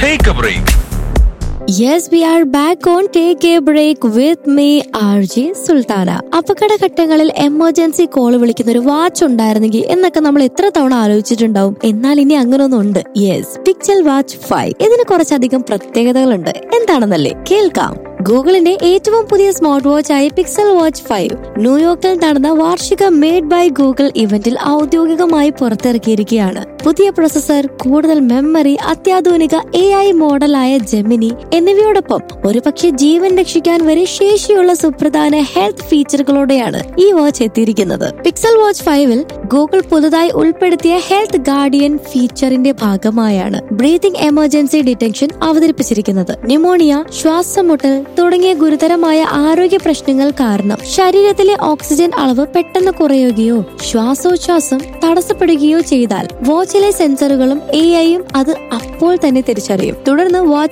take a break yes we are back on take a break with me R G Sultana അപകടഘട്ടങ്ങളിൽ emergency call വിളിക്കുന്ന ഒരു watch ഉണ്ടായിരുന്നെങ്കിൽ എന്നൊക്കെ നമ്മൾ എത്ര തവണ ആലോചിച്ചിട്ടുണ്ടാവും എന്നാൽ ഇനി അങ്ങനൊന്നും ഉണ്ട് യെസ് പിക്ചൽ വാച്ച് ഫൈവ് ഇതിന് കുറച്ചധികം പ്രത്യേകതകളുണ്ട് എന്താണെന്നല്ലേ കേൾക്കാം ഗൂഗിളിന്റെ ഏറ്റവും പുതിയ സ്മാർട്ട് വാച്ച് ആയ പിക്സൽ വാച്ച് ഫൈവ് ന്യൂയോർക്കിൽ നടന്ന വാർഷിക മേഡ് ബൈ ഗൂഗിൾ ഇവന്റിൽ ഔദ്യോഗികമായി പുറത്തിറക്കിയിരിക്കുകയാണ് പുതിയ പ്രൊസസർ കൂടുതൽ മെമ്മറി അത്യാധുനിക എ ഐ മോഡലായ ജെമിനി എന്നിവയോടൊപ്പം ഒരുപക്ഷെ ജീവൻ രക്ഷിക്കാൻ വരെ ശേഷിയുള്ള സുപ്രധാന ഹെൽത്ത് ഫീച്ചറുകളോടെയാണ് ഈ വാച്ച് എത്തിയിരിക്കുന്നത് പിക്സൽ വാച്ച് ഫൈവിൽ ഗൂഗിൾ പുതുതായി ഉൾപ്പെടുത്തിയ ഹെൽത്ത് ഗാർഡിയൻ ഫീച്ചറിന്റെ ഭാഗമായാണ് ബ്രീതിംഗ് എമർജൻസി ഡിറ്റക്ഷൻ അവതരിപ്പിച്ചിരിക്കുന്നത് ന്യൂമോണിയ ശ്വാസമുട്ടൽ തുടങ്ങിയ ഗുരുതരമായ ആരോഗ്യ പ്രശ്നങ്ങൾ കാരണം ശരീരത്തിലെ ഓക്സിജൻ അളവ് പെട്ടെന്ന് കുറയുകയോ ശ്വാസോച്ഛ്വാസം തടസ്സപ്പെടുകയോ ചെയ്താൽ വാച്ചിലെ സെൻസറുകളും എ ഐയും അത് അപ്പോൾ തന്നെ തിരിച്ചറിയും തുടർന്ന് വാച്ച്